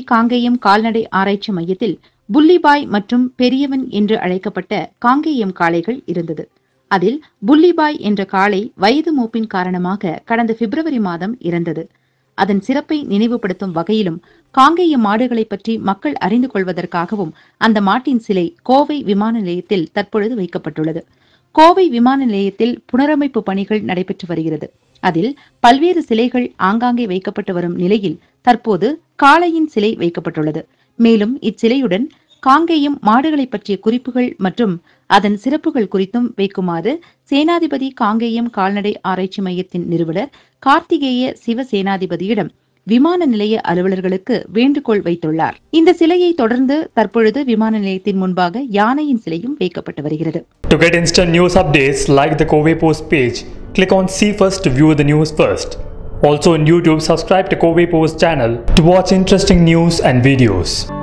காங்கேயம் கால்நடை ஆராய்ச்சி மையத்தில் புள்ளிபாய் மற்றும் பெரியவன் என்று அழைக்கப்பட்ட காங்கேயம் காளைகள் இருந்தது அதில் புள்ளிபாய் என்ற காளை வயது மூப்பின் காரணமாக கடந்த பிப்ரவரி மாதம் இறந்தது அதன் சிறப்பை நினைவுபடுத்தும் வகையிலும் காங்கேய மாடுகளை பற்றி மக்கள் அறிந்து கொள்வதற்காகவும் அந்த மாட்டின் சிலை கோவை விமான நிலையத்தில் தற்பொழுது வைக்கப்பட்டுள்ளது கோவை விமான நிலையத்தில் புனரமைப்பு பணிகள் நடைபெற்று வருகிறது அதில் பல்வேறு சிலைகள் ஆங்காங்கே வைக்கப்பட்டு வரும் நிலையில் தற்போது காளையின் சிலை வைக்கப்பட்டுள்ளது மேலும் இச்சிலையுடன் காங்கேயம் மாடுகளை பற்றிய குறிப்புகள் மற்றும் அதன் சிறப்புகள் குறித்தும் வைக்குமாறு சேனாதிபதி காங்கேயம் கால்நடை ஆராய்ச்சி மையத்தின் நிறுவனர் கார்த்திகேய சிவசேனாதிபதியிடம் விமான நிலைய அலுவலர்களுக்கு வேண்டுகோள் வைத்துள்ளார் இந்த சிலையை தொடர்ந்து தற்பொழுது விமான நிலையத்தின் முன்பாக யானையின் சிலையும் வைக்கப்பட்டு வருகிறது To get instant news updates, like the Kobe Post page. Click on See First to view the news first. Also on YouTube, subscribe to Kobe Post channel to watch interesting news and videos.